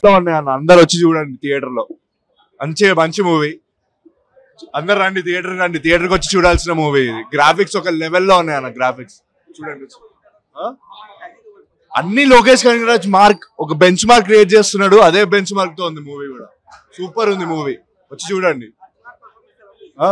లో ఉన్నాయి అన్న అందరు వచ్చి చూడండి థియేటర్ లో మంచి మంచి మూవీ అందరు రండి థియేటర్ రండి థియేటర్ కి వచ్చి చూడాల్సిన మూవీ ఇది గ్రాఫిక్స్ ఒక లెవెల్లో ఉన్నాయి అన్న గ్రాఫిక్స్ చూడండి ఆ? అన్ని లోకేష్ కనగరాజ్ మార్క్ ఒక బెంచ్ మార్క్ క్రియేట్ చేస్తున్నాడు అదే బెంచ్ మార్క్ తో ఉంది మూవీ కూడా సూపర్ ఉంది మూవీ వచ్చి చూడండి ఆ?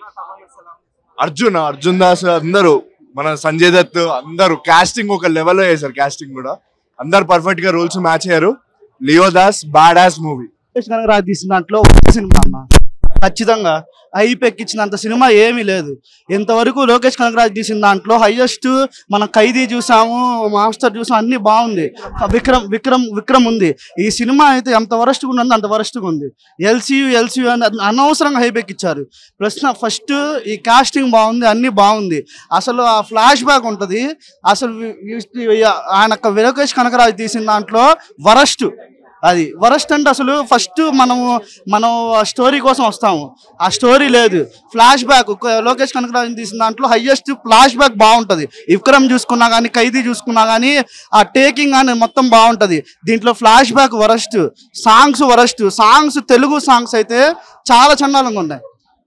అర్జున్ అర్జున్ దాస్ అందరూ మన సంజయ్ దత్ అందరూ కాస్టింగ్ ఒక లెవెల్లో చేశారు కాస్టింగ్ కూడా అందరు పర్ఫెక్ట్ గా రూల్స్ మ్యాచ్ అయ్యారు Leo Das badass movie Lokesh Kanagaraj తీసిన దాంట్లో ఒక సినిమా అన్న ఖచ్చితంగా హైప్ ఎక్కించినంత సినిమా ఏమీ లేదు ఇంతవరకు లోకేష్ కనగరాజు తీసిన దాంట్లో హైయెస్ట్ మనం ఖైదీ చూసాము మాస్టర్ చూసాం అన్ని బాగుంది విక్రమ్ విక్రమ్ విక్రమ్ ఉంది ఈ సినిమా అయితే ఎంత వరస్ట్గా ఉన్నది అంత వరస్ట్గా ఉంది ఎల్సీయు ఎల్సీయు అని అనవసరంగా హైప్ ఎక్కించారు ప్లస్ ఫస్ట్ ఈ కాస్టింగ్ బాగుంది అన్ని బాగుంది అసలు ఆ ఫ్లాష్ బ్యాక్ ఉంటుంది అసలు వి- వి- ఆయన లోకేష్ కనకరాజు తీసిన దాంట్లో వరస్ట్ అది వరస్ట్ అంటే అసలు ఫస్ట్ మనము మనం స్టోరీ కోసం వస్తాము ఆ స్టోరీ లేదు ఫ్లాష్ బ్యాక్ లోకేష్ కనకరాజు తీసిన దాంట్లో హైయెస్ట్ ఫ్లాష్ బ్యాక్ బాగుంటుంది విక్రమ్ చూసుకున్నా కానీ ఖైదీ చూసుకున్నా కానీ ఆ టేకింగ్ అని మొత్తం బాగుంటుంది దీంట్లో flash back worst songs worst songs Telugu songs అయితే చాలా చండాలంగా ఉన్నాయి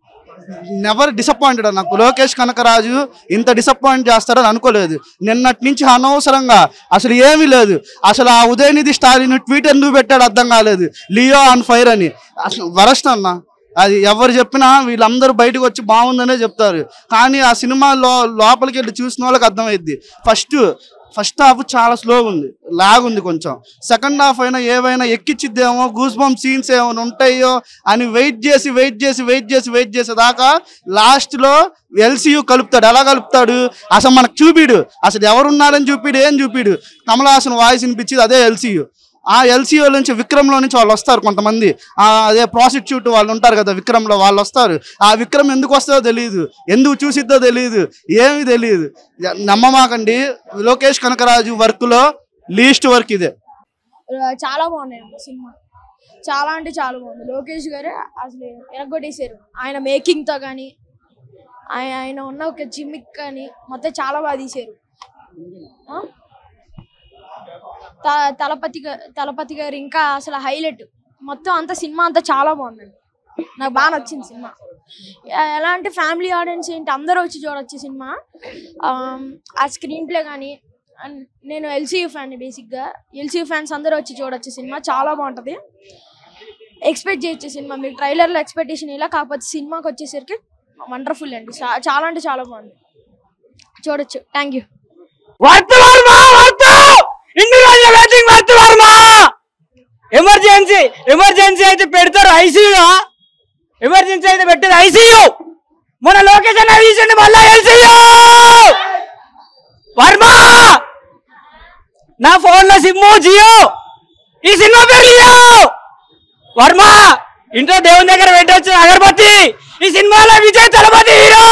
నెవర్ డిసప్పాయింటెడ్ నాకు లోకేష్ కనకరాజు ఇంత డిసప్పాయింట్ చేస్తాడని అనుకోలేదు నిన్నటి నుంచి అనవసరంగా అసలు ఏమీ లేదు అసలు ఆ ఉదయనిధి స్టాలిన్ ట్వీట్ ఎందుకు పెట్టాడు అర్థం కాలేదు లియో ఆన్ ఫైర్ అని అసలు వరస్ట్ అన్న అది ఎవరు చెప్పినా వీళ్ళందరూ బయటకు వచ్చి బాగుందనే చెప్తారు కానీ ఆ సినిమా లో లోపలికి వెళ్ళి చూసిన వాళ్ళకి అర్థమైద్ది ఫస్ట్ ఫస్ట్ హాఫ్ చాలా స్లోగా ఉంది లాగ్ ఉంది కొంచెం సెకండ్ హాఫ్ అయినా ఏవైనా ఎక్కిచ్చిద్దేమో గూస్ బంప్ సీన్స్ ఏమైనా ఉంటాయో అని వెయిట్ చేసి వెయిట్ చేసి వెయిట్ చేసి వెయిట్ చేసేదాకా లాస్ట్లో ఎల్సీయు కలుపుతాడు ఎలా కలుపుతాడు అసలు మనకు చూపిడు అసలు ఎవరున్నారని చూపిడు ఏం చూపిడు కమల్ హాసన్ వాయిస్ వినిపించేది అదే ఎల్సీయు ఆ ఎల్సీఓ నుంచి విక్రమ్లో నుంచి వాళ్ళు వస్తారు కొంతమంది ఆ అదే ప్రాసిక్యూట్ వాళ్ళు ఉంటారు కదా విక్రమ్లో వాళ్ళు వస్తారు ఆ విక్రమ్ ఎందుకు వస్తుందో తెలియదు ఎందుకు చూసిద్దో తెలియదు ఏమీ తెలియదు నమ్మమాకండి లోకేష్ కనకరాజు వర్క్లో లీస్ట్ వర్క్ ఇదే చాలా బాగున్నాయి అన్న సినిమా చాలా అంటే చాలా బాగుంది లోకేష్ గారు అసలు ఎరగొట్టేశారు ఆయన మేకింగ్ తో కానీ ఆయన ఆయన ఉన్న ఒక జిమ్మిక్ కానీ మొత్తం చాలా బాగా తీశారు ఆ? త- తలపతి గా- తలపతి గారు ఇంకా అసలు హైలైట్ మొత్తం అంతా సినిమా అంతా చాలా బాగుందండి నాకు బాగా నచ్చింది సినిమా ఎ- ఎలా అంటే ఫ్యామిలీ ఆడియన్స్ ఏంటి అందరూ వచ్చి చూడొచ్చు సినిమా ఆమ్, ఆ స్క్రీన్ ప్లే కానీ అండ్ నేను ఎల్సీయూ ఫ్యాన్ బేసిక్గా ఎల్సీయూ ఫ్యాన్స్ అందరూ వచ్చి చూడొచ్చు సినిమా చాలా బాగుంటుంది ఎక్స్పెక్ట్ చేయొచ్చు సినిమా మీకు ట్రైలర్లో ఎక్స్పెక్టేషన్ ఇలా కాకపోతే సినిమాకి వచ్చేసరికి వండర్ఫుల్ అండి చా- చాలా అంటే చాలా బాగుంది చూడొచ్చు thank you worth Varma worth ఇన్ని రోజుల waiting worth Varma emergency emergency అయితే పెడతారు ఐసీయూ ఎమర్జెన్సీ అయితే పెట్టారు ఐసీయూ మన లొకేషన్ తీసిండి మళ్ళా ఎల్సీయూ వర్మ నా ఫోన్ లో సిమ్ము జియో ఈ సినిమా పేరు లియో వర్మ ఇంట్లో దేవుని దగ్గర పెట్టొచ్చు అగరబత్తి ఈ సినిమాలో విజయ్ తలపతి హీరో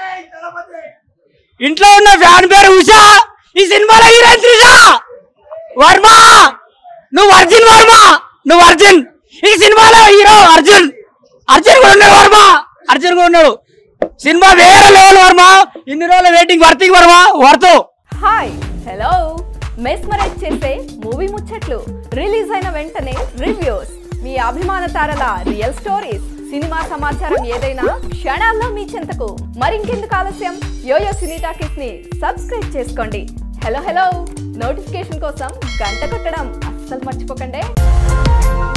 ఇంట్లో ఉన్న ఫ్యాన్ పేరు ఉషా ఈ సినిమాలో హీరోయిన్ త్రిష వర్మ నువ్వు అర్జున్ వర్మ నువ్వు అర్జున్ ఈ సినిమాలో హీరో అర్జున్ అర్జున్ కూడా ఉన్నాడు వర్మ అర్జున్ కూడా ఉన్నాడు సినిమా వేరే లెవెల్ వర్మ ఇన్ని రోజులు waiting worthing Varma worth hi hello mesmerise చేసే మూవీ ముచ్చట్లు రిలీజ్ అయిన వెంటనే రివ్యూస్ మీ అభిమాన తారల రియల్ స్టోరీస్ సినిమా సమాచారం ఏదైనా క్షణాల్లో మీ చెంతకు మరింకెందుకు ఆలస్యం యోయో సినీ టాకీస్ ని సబ్స్క్రైబ్ చేసుకోండి హలో హలో నోటిఫికేషన్ కోసం గంట కొట్టడం అస్సలు మర్చిపోకండి